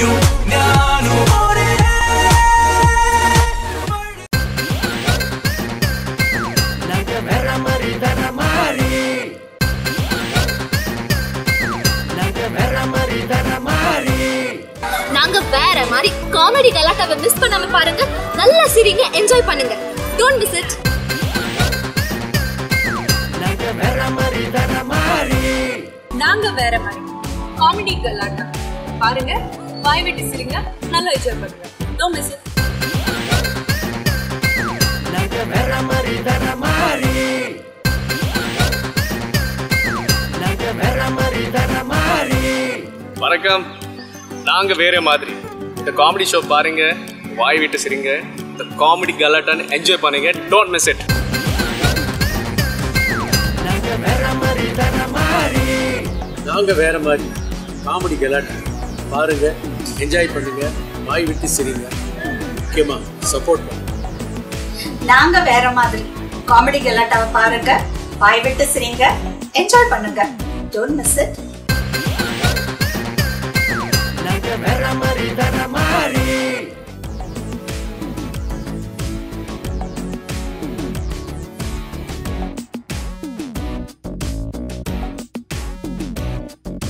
നീയും ഞാനും ഒരേ நாங்க வேற மாதிரி வேற மாதிரி நாங்க வேற மாதிரி வேற மாதிரி நாங்க வேற மாதிரி காமெடி கலாட்டாவை மிஸ் பண்ணாம பாருங்க நல்லா சிரிங்க என்ஜாய் பண்ணுங்க டோன்ட் மிஸ் இட் நாங்க வேற மாதிரி வேற மாதிரி நாங்க வேற மாதிரி காமெடி கலாட்டா பாருங்க வாய் விட்டு சிரிங்க நல்லா என்ஜாய் பண்ணுங்க நோ மிஸ் நாங்க வேற மாதிரி வேற மாதிரி நாங்க வேற மாதிரி வேற மாதிரி வணக்கம் நாங்க வேற மாதிரி இந்த காமெடி ஷோ பாருங்க வாய் விட்டு சிரிங்க இந்த காமெடி கலாட்டான்னு என்ஜாய் பண்ணுங்க டோன்ட் மிஸ் இட் நாங்க வேற மாதிரி வேற மாதிரி நாங்க வேற மாதிரி காமெடி கலாட்டா பாருங்க என்ஜாய் பண்ணுங்க வாய் விட்டு சிரிங்க முக்கியமா சப்போர்ட் பண்ணுங்க நாங்க வேற மாதிரி காமெடி கலாட்டாவை பாருங்க வாய் விட்டு சிரிங்க என்ஜாய் பண்ணுங்க டோன்ட் மிஸ் இட்